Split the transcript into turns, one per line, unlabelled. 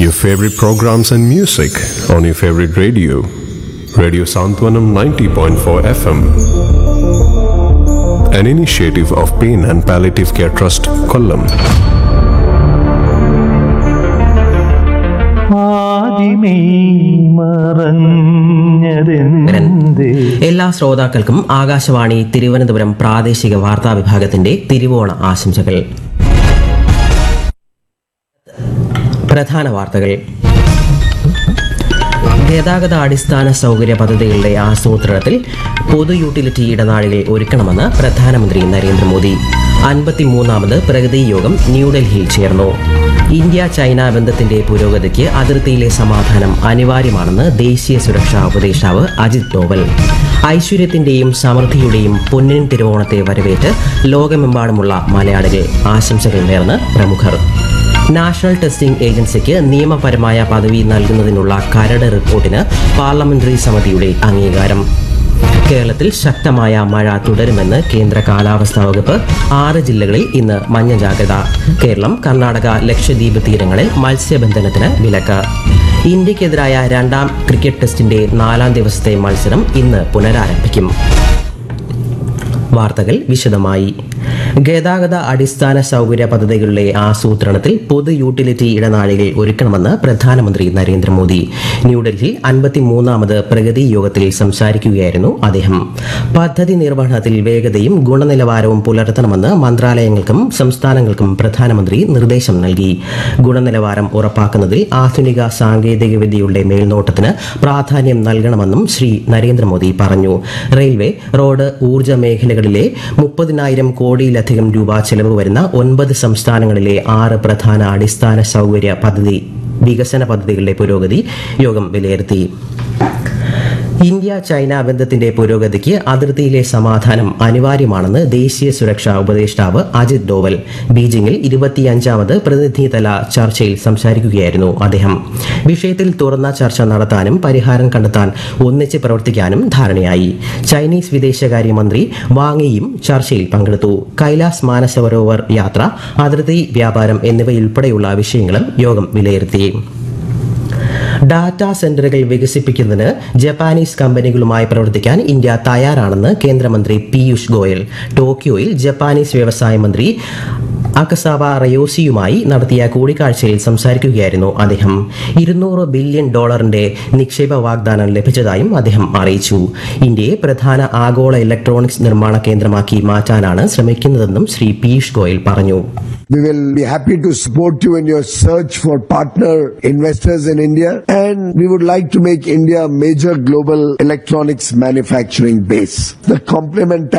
your favorite programs and music on your favorite radio. Radio Santwanam 90.4 FM. An initiative of Pain and Palliative Care Trust, Kollam.
ആദിമേ മറഞ്ഞതെന്തേ
എല്ലാ ശ്രോതാക്കൾക്കും ആകാശവാണി തിരുവനന്തപുരം പ്രാദേശിക വാർത്താ വിഭാഗത്തിന്റെ തിരുവോണ ആശംസകൾ പ്രധാന വാർത്തകൾ ഗതാഗത അടിസ്ഥാന സൗകര്യ പദ്ധതികളുടെ ആസൂത്രണത്തിൽ പൊതു യൂട്ടിലിറ്റി ഇടനാഴികൾ ഒരുക്കണമെന്ന് പ്രധാനമന്ത്രി നരേന്ദ്രമോദി അൻപത്തിമൂന്നാമത് പ്രഗതി യോഗം ന്യൂഡൽഹിയിൽ ചേർന്നു ഇന്ത്യ ചൈന ബന്ധത്തിന്റെ പുരോഗതിക്ക് അതിർത്തിയിലെ സമാധാനം അനിവാര്യമാണെന്ന് ദേശീയ സുരക്ഷാ ഉപദേഷ്ടാവ് അജിത് ഡോവൽ ഐശ്വര്യത്തിന്റെയും സമൃദ്ധിയുടെയും പൊന്നിൻ തിരുവോണത്തെ വരവേറ്റ് ലോകമെമ്പാടുമുള്ള മലയാളികൾ ആശംസകൾ നേർന്ന് പ്രമുഖർ നാഷണൽ ടെസ്റ്റിംഗ് ഏജൻസിക്ക് നിയമപരമായ പദവി നൽകുന്നതിനുള്ള കരട് റിപ്പോർട്ടിന് പാർലമെന്ററി സമിതിയുടെ അംഗീകാരം കേരളത്തിൽ ശക്തമായ മഴ തുടരുമെന്ന് കേന്ദ്ര കാലാവസ്ഥാ വകുപ്പ് ആറ് ജില്ലകളിൽ ഇന്ന് മഞ്ഞ ജാഗ്രത കേരളം കർണാടക ലക്ഷദ്വീപ് തീരങ്ങളിൽ മത്സ്യബന്ധനത്തിന് വിലക്ക് ഇന്ത്യക്കെതിരായ രണ്ടാം ക്രിക്കറ്റ് ടെസ്റ്റിന്റെ നാലാം ദിവസത്തെ മത്സരം ഇന്ന് പുനരാരംഭിക്കും വാർത്തകൾ വിശദമായി ഗതാഗത അടിസ്ഥാന സൗകര്യ പദ്ധതികളുടെ ആസൂത്രണത്തിൽ പൊതു യൂട്ടിലിറ്റി ഇടനാഴികൾ ഒരുക്കണമെന്ന് പ്രധാനമന്ത്രി നരേന്ദ്രമോദി ന്യൂഡൽഹിയിൽ അൻപത്തിമൂന്നാമത് പ്രഗതി യോഗത്തിൽ സംസാരിക്കുകയായിരുന്നു അദ്ദേഹം പദ്ധതി നിർവഹണത്തിൽ വേഗതയും ഗുണനിലവാരവും പുലർത്തണമെന്ന് മന്ത്രാലയങ്ങൾക്കും സംസ്ഥാനങ്ങൾക്കും പ്രധാനമന്ത്രി നിർദ്ദേശം നൽകി ഗുണനിലവാരം ഉറപ്പാക്കുന്നതിൽ ആധുനിക സാങ്കേതികവിദ്യയുടെ മേൽനോട്ടത്തിന് പ്രാധാന്യം നൽകണമെന്നും ശ്രീ നരേന്ദ്രമോദി പറഞ്ഞു റെയിൽവേ റോഡ് ഊർജ്ജ മേഖലകളിലെ മുപ്പതിനായിരം കോടിയിലധികം രൂപ ചെലവ് വരുന്ന ഒൻപത് സംസ്ഥാനങ്ങളിലെ ആറ് പ്രധാന അടിസ്ഥാന സൗകര്യ പദ്ധതി വികസന പദ്ധതികളുടെ പുരോഗതി യോഗം വിലയിരുത്തി ഇന്ത്യ ചൈന ബന്ധത്തിന്റെ പുരോഗതിക്ക് അതിർത്തിയിലെ സമാധാനം അനിവാര്യമാണെന്ന് ദേശീയ സുരക്ഷാ ഉപദേഷ്ടാവ് അജിത് ഡോവൽ ബീജിംഗിൽ ഇരുപത്തിയഞ്ചാമത് പ്രതിനിധിതല ചർച്ചയിൽ സംസാരിക്കുകയായിരുന്നു അദ്ദേഹം വിഷയത്തിൽ തുറന്ന ചർച്ച നടത്താനും പരിഹാരം കണ്ടെത്താൻ ഒന്നിച്ച് പ്രവർത്തിക്കാനും ധാരണയായി ചൈനീസ് വിദേശകാര്യമന്ത്രി വാങ്ങിയും ചർച്ചയിൽ പങ്കെടുത്തു കൈലാസ് മാനസരോവർ യാത്ര അതിർത്തി വ്യാപാരം എന്നിവയുൾപ്പെടെയുള്ള വിഷയങ്ങളും യോഗം വിലയിരുത്തി ഡാറ്റാ സെന്ററുകൾ വികസിപ്പിക്കുന്നതിന് ജപ്പാനീസ് കമ്പനികളുമായി പ്രവർത്തിക്കാൻ ഇന്ത്യ തയ്യാറാണെന്ന് കേന്ദ്രമന്ത്രി പീയൂഷ് ഗോയൽ ടോക്കിയോയിൽ ജപ്പാനീസ് വ്യവസായ മന്ത്രി അക്കസാവ റയോസിയുമായി നടത്തിയ കൂടിക്കാഴ്ചയിൽ സംസാരിക്കുകയായിരുന്നു അദ്ദേഹം ഇരുന്നൂറ് ബില്യൺ ഡോളറിന്റെ നിക്ഷേപ വാഗ്ദാനം ലഭിച്ചതായും അദ്ദേഹം അറിയിച്ചു ഇന്ത്യയെ പ്രധാന ആഗോള ഇലക്ട്രോണിക്സ് നിർമ്മാണ കേന്ദ്രമാക്കി മാറ്റാനാണ് ശ്രമിക്കുന്നതെന്നും ശ്രീ പീയൂഷ് ഗോയൽ പറഞ്ഞു
We will be happy to support you in your search for partner investors in India and we would like to make India a major global electronics manufacturing base. The complement